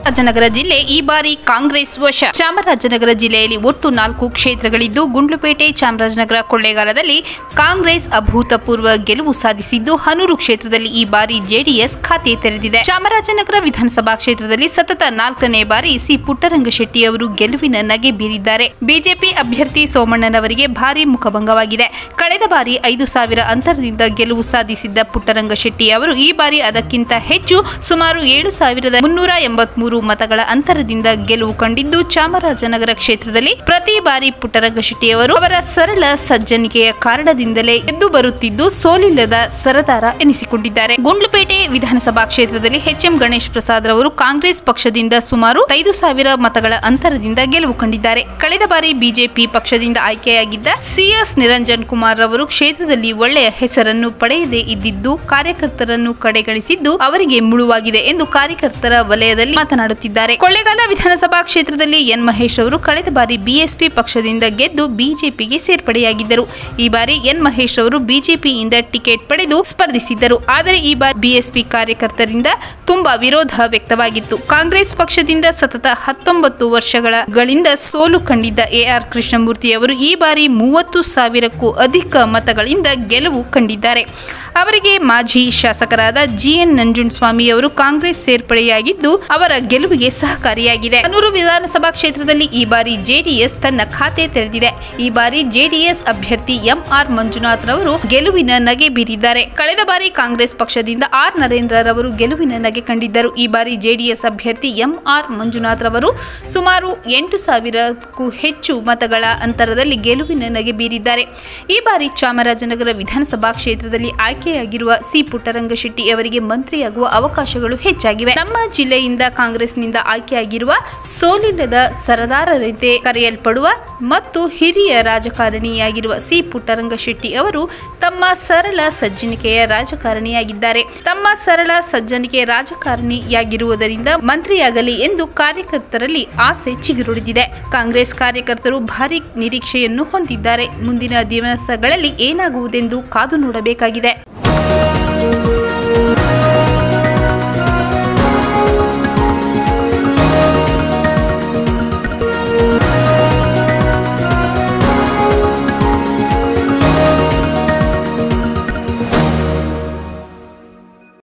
ಚಾಮರಾಜನಗರ ಜಿಲ್ಲೆ ಈ ಬಾರಿ ಕಾಂಗ್ರೆಸ್ ವಶ ಚಾಮರಾಜನಗರ ಜಿಲ್ಲೆಯಲ್ಲಿ ಒಟ್ಟು ನಾಲ್ಕು ಕ್ಷೇತ್ರಗಳಿದ್ದು ಗುಂಡ್ಲುಪೇಟೆ ಚಾಮರಾಜನಗರ ಕೊಳ್ಳೇಗಾಲದಲ್ಲಿ ಕಾಂಗ್ರೆಸ್ ಅಭೂತಪೂರ್ವ ಗೆಲುವು ಸಾಧಿಸಿದ್ದು ಹನೂರು ಕ್ಷೇತ್ರದಲ್ಲಿ ಈ ಬಾರಿ ಜೆಡಿಎಸ್ ಖಾತೆ ತೆರೆದಿದೆ ಚಾಮರಾಜನಗರ ವಿಧಾನಸಭಾ ಕ್ಷೇತ್ರದಲ್ಲಿ ಸತತ ನಾಲ್ಕನೇ ಬಾರಿ ಸಿ ಪುಟ್ಟರಂಗಶೆಟ್ಟಿ ಅವರು ಗೆಲುವಿನ ನಗೆ ಬೀರಿದ್ದಾರೆ ಬಿಜೆಪಿ ಅಭ್ಯರ್ಥಿ ಸೋಮಣ್ಣನವರಿಗೆ ಭಾರಿ ಮುಖಭಂಗವಾಗಿದೆ ಕಳೆದ ಬಾರಿ ಐದು ಸಾವಿರ ಅಂತರದಿಂದ ಗೆಲುವು ಸಾಧಿಸಿದ್ದ ಪುಟ್ಟರಂಗಶೆಟ್ಟಿ ಅವರು ಈ ಬಾರಿ ಅದಕ್ಕಿಂತ ಹೆಚ್ಚು ಸುಮಾರು ಏಳು ಸಾವಿರದ ಮುನ್ನೂರ ಎಂಬತ್ಮೂರು ಮತಗಳ ಅಂತರದಿಂದ ಗೆಲುವು ಕಂಡಿದ್ದು ಚಾಮರಾಜನಗರ ಕ್ಷೇತ್ರದಲ್ಲಿ ಪ್ರತಿ ಬಾರಿ ಪುಟ್ಟರಂಗಶೆಟ್ಟಿ ಅವರು ಅವರ ಸರಳ ಸಜ್ಜನಿಕೆಯ ಕಾರಣದಿಂದಲೇ ಎದ್ದು ಬರುತ್ತಿದ್ದು ಸೋಲಿಲ್ಲದ ಸರದಾರ ಎನಿಸಿಕೊಂಡಿದ್ದಾರೆ ಗುಂಡ್ಲುಪೇಟೆ ವಿಧಾನಸಭಾ ಕ್ಷೇತ್ರದಲ್ಲಿ ಎಚ್ಎಂ ಗಣೇಶ್ ಪ್ರಸಾದ್ ರವರು ಕಾಂಗ್ರೆಸ್ ಪಕ್ಷದಿಂದ ಸುಮಾರು ಐದು ಸಾವಿರ ಮತಗಳ ಅಂತರದಿಂದ ಗೆಲುವು ಕಂಡಿದ್ದಾರೆ ಕಳೆದ ಬಾರಿ ಬಿಜೆಪಿ ಪಕ್ಷದಿಂದ ಆಯ್ಕೆಯಾಗಿದ್ದ ಸಿಎಸ್ ನಿರಂಜನ್ ಕುಮಾರ್ ರವರು ಕ್ಷೇತ್ರದಲ್ಲಿ ಒಳ್ಳೆಯ ಹೆಸರನ್ನು ಪಡೆಯದೇ ಇದ್ದಿದ್ದು ಕಾರ್ಯಕರ್ತರನ್ನು ಕಡೆಗಣಿಸಿದ್ದು ಅವರಿಗೆ ಮುಳುವಾಗಿದೆ ಎಂದು ಕಾರ್ಯಕರ್ತರ ವಲಯದಲ್ಲಿ ಮಾತನಾಡುತ್ತಿದ್ದಾರೆ ಕೊಳ್ಳೇಗಾಲ ವಿಧಾನಸಭಾ ಕ್ಷೇತ್ರದಲ್ಲಿ ಎನ್ ಮಹೇಶ್ ಅವರು ಕಳೆದ ಬಾರಿ ಬಿಎಸ್ಪಿ ಪಕ್ಷದಿಂದ ಗೆದ್ದು ಬಿಜೆಪಿಗೆ ಸೇರ್ಪಡೆಯಾಗಿದ್ದರು ಈ ಬಾರಿ ಎನ್ ಮಹೇಶ್ ಅವರು ಬಿಜೆಪಿಯಿಂದ ಟಿಕೆಟ್ ಪಡೆದು ಸ್ಪರ್ಧಿಸಿದ್ದರು ಆದರೆ ಈ ಬಾರಿ ಬಿಎಸ್ಪಿ ಕಾರ್ಯಕರ್ತರಿಂದ ತುಂಬಾ ವಿರೋಧ ವ್ಯಕ್ತವಾಗಿತ್ತು ಕಾಂಗ್ರೆಸ್ ಪಕ್ಷದಿಂದ ಸತತ ಹತ್ತೊಂಬತ್ತು ವರ್ಷಗಳ ಗಳಿಂದ ಸೋಲು ಕಂಡಿದ್ದ ಎಆರ್ ಕೃಷ್ಣಮೂರ್ತಿ ಅವರು ಈ ಬಾರಿ ಮೂವತ್ತು ಸಾವಿರಕ್ಕೂ ಅಧಿಕ ಮತಗಳಿಂದ ಗೆಲುವು ಕಂಡಿದ್ದಾರೆ ಅವರಿಗೆ ಮಾಜಿ ಶಾಸಕರಾದ ಜಿಎನ್ ನಂಜುಂಡಸ್ವಾಮಿ ಅವರು ಕಾಂಗ್ರೆಸ್ ಸೇರ್ಪಡೆಯಾಗಿದ್ದು ಅವರ ಗೆಲುವಿಗೆ ಸಹಕಾರಿಯಾಗಿದೆ ಕನೂರು ವಿಧಾನಸಭಾ ಕ್ಷೇತ್ರದಲ್ಲಿ ಈ ಬಾರಿ ಜೆಡಿಎಸ್ ತನ್ನ ಖಾತೆ ತೆರೆದಿದೆ ಈ ಬಾರಿ ಜೆಡಿಎಸ್ ಅಭ್ಯರ್ಥಿ ಎಂಆರ್ ಮಂಜುನಾಥ್ ರವರು ಗೆಲುವಿನ ನಗೆ ಬೀರಿದ್ದಾರೆ ಕಳೆದ ಬಾರಿ ಕಾಂಗ್ರೆಸ್ ಪಕ್ಷದಿಂದ ಆರ್ ನರೇಂದ್ರ ರವರು ಗೆಲುವಿನ ನಗೆ ಕಂಡಿದ್ದರು ಈ ಬಾರಿ ಜೆಡಿಎಸ್ ಅಭ್ಯರ್ಥಿ ಎಂಆರ್ ಮಂಜುನಾಥ್ ರವರು ಸುಮಾರು ಎಂಟು ಸಾವಿರಕ್ಕೂ ಹೆಚ್ಚು ಮತಗಳ ಅಂತರದಲ್ಲಿ ಗೆಲುವಿನ ನಗೆ ಬೀರಿದ್ದಾರೆ ಈ ಬಾರಿ ಚಾಮರಾಜನಗರ ವಿಧಾನಸಭಾ ಕ್ಷೇತ್ರದಲ್ಲಿ ಆಯ್ಕೆಯಾಗಿರುವ ಸಿ ಪುಟ್ಟರಂಗಶೆಟ್ಟಿ ಅವರಿಗೆ ಮಂತ್ರಿಯಾಗುವ ಅವಕಾಶಗಳು ಹೆಚ್ಚಾಗಿವೆ ನಮ್ಮ ಜಿಲ್ಲೆಯಿಂದ ಕಾಂಗ್ರೆಸ್ನಿಂದ ಆಯ್ಕೆಯಾಗಿರುವ ಸೋಲಿಲ್ಲದ ಸರದಾರರಂತೆ ಕರೆಯಲ್ಪಡುವ ಮತ್ತು ಹಿರಿಯ ರಾಜಕಾರಣಿಯಾಗಿರುವ ಸಿ ಪುಟ್ಟರಂಗಶೆಟ್ಟಿ ಅವರು ತಮ್ಮ ಸರಳ ಸಜ್ಜನಿಕೆಯ ರಾಜಕಾರಣಿಯಾಗಿದ್ದಾರೆ ತಮ್ಮ ಸರಳ ಸಜ್ಜನಿಕೆ ರಾಜಕಾರಣಿಯಾಗಿರುವುದರಿಂದ ಮಂತ್ರಿಯಾಗಲಿ ಎಂದು ಕಾರ್ಯಕರ್ತರಲ್ಲಿ ಆಸೆ ಚಿಗುರುಳಿದಿದೆ ಕಾಂಗ್ರೆಸ್ ಕಾರ್ಯಕರ್ತರು ಭಾರಿ ನಿರೀಕ್ಷೆಯನ್ನು ಹೊಂದಿದ್ದಾರೆ ಮುಂದಿನ ದಿವಸಗಳಲ್ಲಿ ಏನಾಗುವುದೆಂದು ಕಾದು ನೋಡಬೇಕಾಗಿದೆ